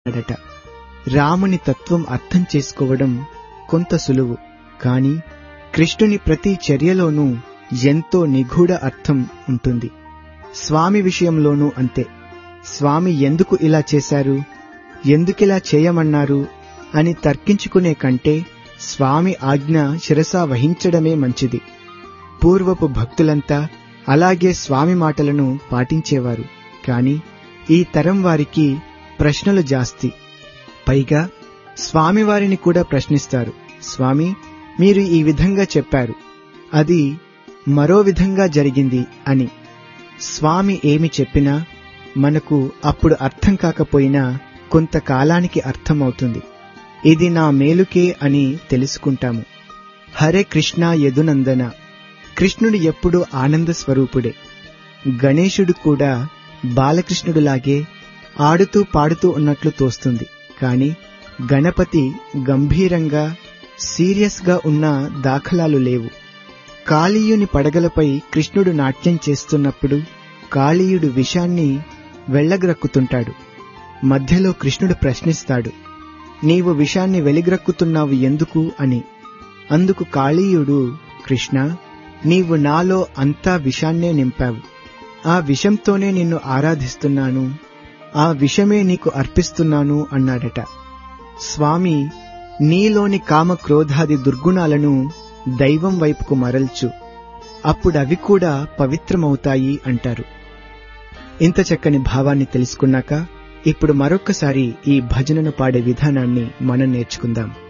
అన్నాడట రాముని తత్వం అర్థం చేసుకోవడం కొంత సులువు కాని కృష్ణుని ప్రతి చర్యలోనూ ఎంతో నిగూఢ అర్థం ఉంటుంది స్వామి విషయంలోనూ అంతే స్వామి ఎందుకు ఇలా చేశారు ఎందుకిలా చేయమన్నారు అని తర్కించుకునే కంటే స్వామి ఆజ్ఞ శిరసా వహించడమే మంచిది పూర్వపు భక్తులంతా అలాగే స్వామి మాటలను పాటించేవారు కాని ఈ తరం వారికి ప్రశ్నలు జాస్తి పైగా స్వామివారిని కూడా ప్రశ్నిస్తారు స్వామి మీరు ఈ విధంగా చెప్పారు అది మరో విధంగా జరిగింది అని స్వామి ఏమి చెప్పినా మనకు అప్పుడు అర్థం కాకపోయినా కొంతకాలానికి అర్థమవుతుంది ఇది నా మేలుకే అని తెలుసుకుంటాము హరే కృష్ణ యదునందన కృష్ణుడు ఎప్పుడు ఆనంద స్వరూపుడే గణేశుడు కూడా బాలకృష్ణుడులాగే ఆడుతూ పాడుతూ ఉన్నట్లు తోస్తుంది కాని గణపతి గంభీరంగా సీరియస్గా ఉన్న దాఖలాలు లేవు కాళీయుని పడగలపై కృష్ణుడు నాట్యం చేస్తున్నప్పుడు కాళీయుడు విషాన్ని వెళ్లగ్రక్కుతుంటాడు మధ్యలో కృష్ణుడు ప్రశ్నిస్తాడు నీవు విషాన్ని వెలిగ్రక్కుతున్నావు ఎందుకు అని అందుకు కాళీయుడు కృష్ణ నీవు నాలో అంతా విషాన్నే నింపావు ఆ విషంతోనే నిన్ను ఆరాధిస్తున్నాను ఆ విషమే నీకు అర్పిస్తున్నాను అన్నాడట స్వామి నీలోని కామ క్రోధాది దుర్గుణాలను దైవం వైపుకు మరల్చు అప్పుడవి కూడా పవిత్రమవుతాయి అంటారు ఇంత చక్కని భావాన్ని తెలుసుకున్నాక ఇప్పుడు మరొక్కసారి ఈ భజనను పాడే విధానాన్ని మనం నేర్చుకుందాం